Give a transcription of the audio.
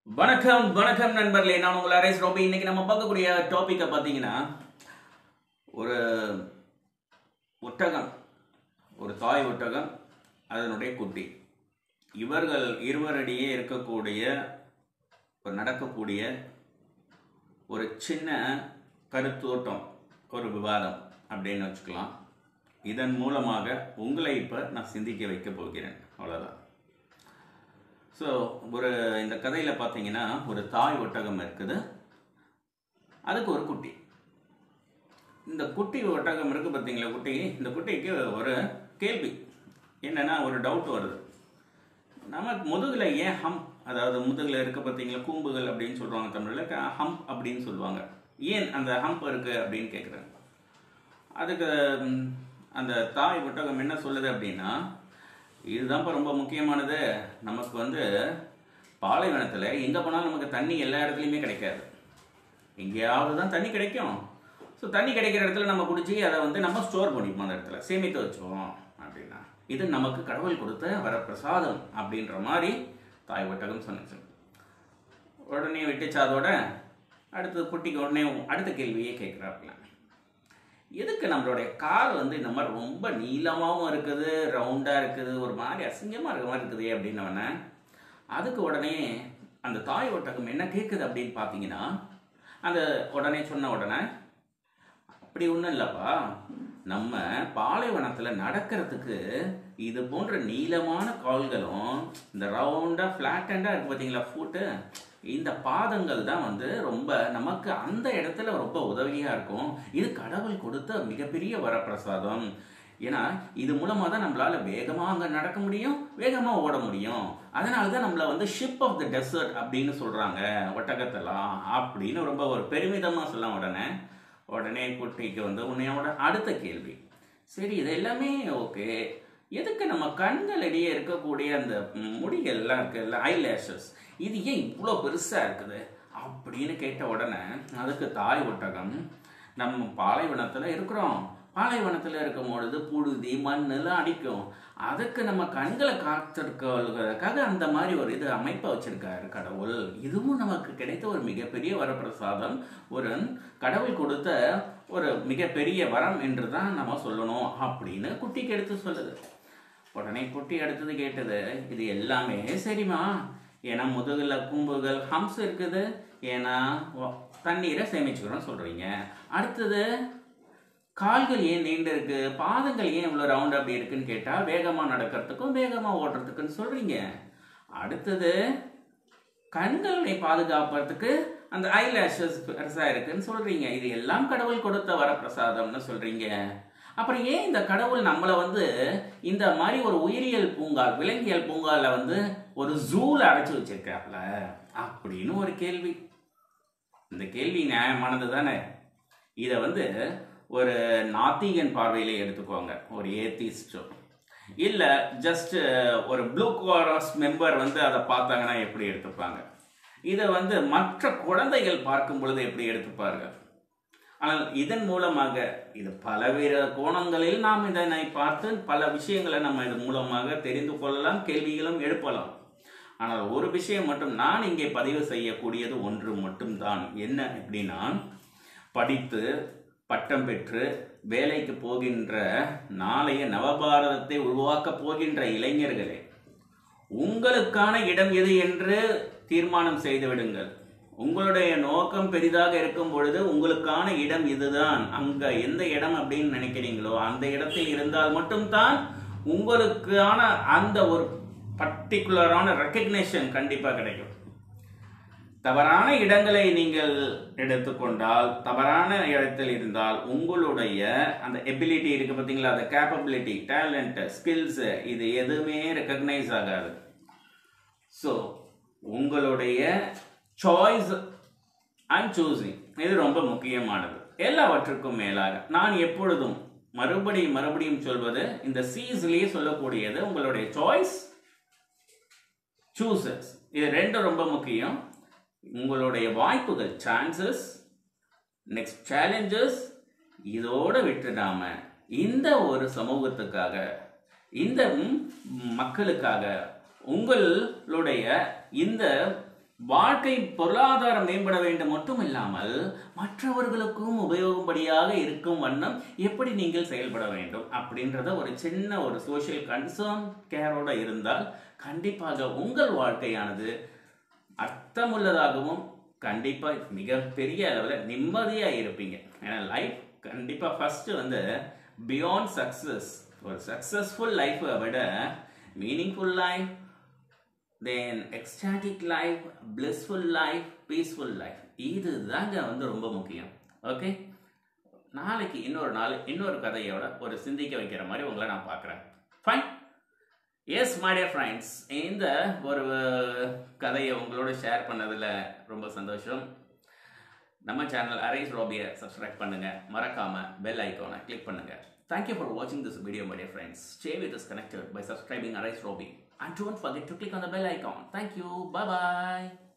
வணக்கம் வணக்கம் நண்பர்களே நான் உங்கள் அரேஸ் ரோபி இன்னைக்கு நம்ம பார்க்கக்கூடிய டாபிக்கை பார்த்தீங்கன்னா ஒரு ஒட்டகம் ஒரு தாய் ஒட்டகம் அதனுடைய குட்டி இவர்கள் இருவரிடையே இருக்கக்கூடிய ஒரு நடக்கக்கூடிய ஒரு சின்ன கருத்தோட்டம் ஒரு விவாதம் அப்படின்னு வச்சுக்கலாம் இதன் மூலமாக உங்களை இப்போ நான் சிந்திக்க வைக்க போகிறேன் அவ்வளோதான் ஸோ ஒரு இந்த கதையில் பார்த்தீங்கன்னா ஒரு தாய் ஒட்டகம் இருக்குது அதுக்கு ஒரு குட்டி இந்த குட்டி ஒட்டகம் இருக்கு பார்த்தீங்களா குட்டி இந்த குட்டிக்கு ஒரு கேள்வி என்னன்னா ஒரு டவுட் வருது நம்ம முதுகில் ஏன் ஹம் அதாவது முதுகில் இருக்க பார்த்தீங்களா கூம்புகள் அப்படின்னு சொல்லுவாங்க தமிழில் ஹம்ப் அப்படின்னு சொல்லுவாங்க ஏன் அந்த ஹம்ப் இருக்கு அப்படின்னு கேட்குறாங்க அதுக்கு ம், அந்த தாய் ஒட்டகம் என்ன சொல்லுது அப்படின்னா இதுதான்ப்பா ரொம்ப முக்கியமானது நமக்கு வந்து பாலைவனத்தில் எங்கே போனாலும் நமக்கு தண்ணி எல்லா இடத்துலையுமே கிடைக்காது எங்கேயாவது தான் தண்ணி கிடைக்கும் ஸோ தண்ணி கிடைக்கிற இடத்துல நம்ம குடிச்சு அதை வந்து நம்ம ஸ்டோர் பண்ணிப்போம் அந்த இடத்துல சேமித்து வச்சுப்போம் அப்படின்னா இது நமக்கு கடவுள் கொடுத்த வரப்பிரசாதம் அப்படின்ற மாதிரி தாய் ஒட்டகம் சொன்னிச்சு உடனே விட்டுச்சு அதோட அடுத்தது குட்டிக்கு உடனே அடுத்த கேள்வியே கேட்குறாப்புல எதுக்கு நம்மளுடைய கால் வந்து இந்த மாதிரி ரொம்ப நீளமாகவும் இருக்குது ரவுண்டாக இருக்குது ஒரு மாதிரி அசிங்கமாக இருக்க மாதிரி இருக்குது அப்படின்னவனே அதுக்கு உடனே அந்த தாய் ஒட்டகம் என்ன கேட்குது அப்படின்னு பார்த்தீங்கன்னா அந்த உடனே சொன்ன உடனே அப்படி ஒன்றும் இல்லைப்பா நம்ம பாலைவனத்தில் நடக்கிறதுக்கு இது போன்ற நீளமான கால்களும் இந்த ரவுண்டாக ஃப்ளாட்டண்டாக இருக்கு பார்த்தீங்களா ஃபுட்டு இந்த பாதங்கள் தான் வந்து ரொம்ப நமக்கு அந்த இடத்துல ரொம்ப உதவியாக இருக்கும் இது கடவுள் கொடுத்த மிகப்பெரிய வரப்பிரசாதம் ஏன்னா இது மூலமாக தான் நம்மளால வேகமாக அங்கே நடக்க முடியும் வேகமாக ஓட முடியும் அதனால தான் நம்மளை வந்து ஷிப் ஆஃப் த டெசர்ட் அப்படின்னு சொல்கிறாங்க ஒட்டகத்தெல்லாம் அப்படின்னு ரொம்ப ஒரு பெருமிதமாக சொல்லலாம் உடனே உடனே குட்டிக்கு வந்து உன்னையோட அடுத்த கேள்வி சரி இது எல்லாமே ஓகே எதுக்கு நம்ம கண்களிடையே இருக்கக்கூடிய அந்த ம், முடிகள்லாம் இருக்குல்ல ஐலேஷஸ் இது ஏன் இவ்வளோ பெருசாக இருக்குது அப்படின்னு கேட்ட உடனே அதுக்கு தாய் ஒட்டகம் நம்ம பாலைவனத்தில் இருக்கிறோம் பாலைவனத்தில் இருக்கும் பொழுது புழுதி மண்ணெல்லாம் அடிக்கும் அதுக்கு நம்ம கண்களை காத்திருக்கிறதுக்காக அந்த மாதிரி ஒரு இது அமைப்பை வச்சிருக்காரு கடவுள் இதுவும் நமக்கு கிடைத்த ஒரு மிகப்பெரிய வரப்பிரசாதம் ஒரு கடவுள் கொடுத்த ஒரு மிகப்பெரிய வரம் என்று தான் நம்ம சொல்லணும் அப்படின்னு குட்டிக்கு எடுத்து சொல்லுது உடனே குட்டி அடுத்தது கேட்டது இது எல்லாமே சரிம்மா ஏன்னா முதுகுல கூம்புகள் ஹம்ஸ் இருக்குது ஏன்னா ஒ- தண்ணீரை சேமிச்சுக்கிறோம் சொல்றீங்க அடுத்தது கால்கள் ஏன் நீண்டு இருக்கு பாதங்கள் ஏன் இவ்வளோ ரவுண்ட் அப்படி இருக்குன்னு கேட்டால் வேகமாக நடக்கிறதுக்கும் வேகமாக ஓடுறதுக்குன்னு சொல்றீங்க அடுத்தது கண்களை பாதுகாப்பதற்கு அந்த ஐலாஷஸ் பெருசாக இருக்குன்னு சொல்றீங்க இது எல்லாம் கடவுள் கொடுத்த வரப்பிரசாதம்னு சொல்றீங்க அப்புறம் ஏன் இந்த கடவுள் நம்மளை வந்து இந்த மாதிரி ஒரு உயிரியல் பூங்கா விலங்கியல் பூங்கால வந்து ஒரு ஜூல அடைச்சு வச்சிருக்காப்ல அப்படின்னு ஒரு கேள்வி இந்த கேள்வி நியாயமானது தானே இதை வந்து ஒரு நாத்திகன் பார்வையில எடுத்துக்கோங்க ஒரு ஏத்திஸ்டோ இல்லை ஜஸ்ட் ஒரு ப்ளூ கோரஸ் மெம்பர் வந்து அதை பார்த்தாங்கன்னா எப்படி எடுத்துப்பாங்க இதை வந்து மற்ற குழந்தைகள் பார்க்கும் பொழுது எப்படி எடுத்துப்பார்கள் ஆனால் இதன் மூலமாக இது பலவேறு கோணங்களில் நாம் இதனை பார்த்து பல விஷயங்களை நம்ம இது மூலமாக தெரிந்து கொள்ளலாம் கேள்விகளும் எழுப்பலாம் ஆனால் ஒரு விஷயம் மட்டும் நான் இங்கே பதிவு செய்யக்கூடியது ஒன்று மட்டும்தான் என்ன எப்படின்னா படித்து பட்டம் பெற்று வேலைக்கு போகின்ற நாளைய நவபாரதத்தை உருவாக்கப் போகின்ற இளைஞர்களே உங்களுக்கான இடம் எது என்று தீர்மானம் செய்து விடுங்கள் உங்களுடைய நோக்கம் பெரிதாக இருக்கும் பொழுது உங்களுக்கான இடம் இதுதான் அங்க எந்த இடம் அப்படின்னு நினைக்கிறீங்களோ அந்த இடத்தில் இருந்தால் மட்டும்தான் உங்களுக்கான அந்த ஒரு பர்டிகுலரான ரெக்கக்னேஷன் கண்டிப்பா கிடைக்கும் தவறான இடங்களை நீங்கள் எடுத்துக்கொண்டால் தவறான இடத்தில் இருந்தால் உங்களுடைய அந்த எபிலிட்டி இருக்கு பார்த்தீங்களா அந்த கேப்பபிலிட்டி டேலண்ட் ஸ்கில்ஸ் இது எதுவுமே ரெக்கக்னைஸ் ஆகாது ஸோ உங்களுடைய சாய்ஸ் அண்ட் சூசிங் இது ரொம்ப முக்கியமானது எல்லாவற்றுக்கும் மேலாக நான் எப்பொழுதும் மறுபடியும் மறுபடியும் சொல்வது இந்த சீஸ்லயே சொல்லக்கூடியது உங்களுடைய சாய்ஸ் சூசஸ் இது ரெண்டும் ரொம்ப முக்கியம் உங்களுடைய வாய்ப்புகள் சான்சஸ் நெக்ஸ்ட் சேலஞ்சஸ் இதோட விட்டுடாம இந்த ஒரு சமூகத்துக்காக இந்த ம், மக்களுக்காக உங்களுடைய இந்த வாழ்க்கை பொருளாதாரம் மேம்பட வேண்டும் மட்டும் இல்லாமல் மற்றவர்களுக்கும் உபயோகப்படியாக இருக்கும் வண்ணம் எப்படி நீங்கள் செயல்பட வேண்டும் அப்படின்றத ஒரு சின்ன ஒரு சோஷியல் கன்சர்ன் கேரோட இருந்தால் கண்டிப்பாக உங்கள் வாழ்க்கையானது அர்த்தமுள்ளதாகவும் கண்டிப்பா மிகப்பெரிய அளவில் நிம்மதியா இருப்பீங்க ஏன்னா லைஃப் கண்டிப்பா ஃபர்ஸ்ட் வந்து பியாண்ட் சக்சஸ் ஒரு சக்சஸ்ஃபுல் லைஃப்பை விட meaningful life then ecstatic life blissful life peaceful life இது தாங்க வந்து ரொம்ப முக்கியம் ஓகே நாளைக்கு இன்னொரு நாள் இன்னொரு கதையோட ஒரு சிந்திக்க வைக்கிற மாதிரி உங்களை நான் பார்க்குறேன் fine yes my dear friends இந்த ஒரு கதையை உங்களோட ஷேர் பண்ணதில் ரொம்ப சந்தோஷம் நம்ம சேனல் அரைஸ் ரோபியை சப்ஸ்கிரைப் பண்ணுங்க மறக்காம பெல் ஐக்கானை கிளிக் பண்ணுங்க Thank you for watching this video, my dear friends. Stay with us connected by subscribing Arise Robi. And don't forget to click on the bell icon. Thank you. Bye bye.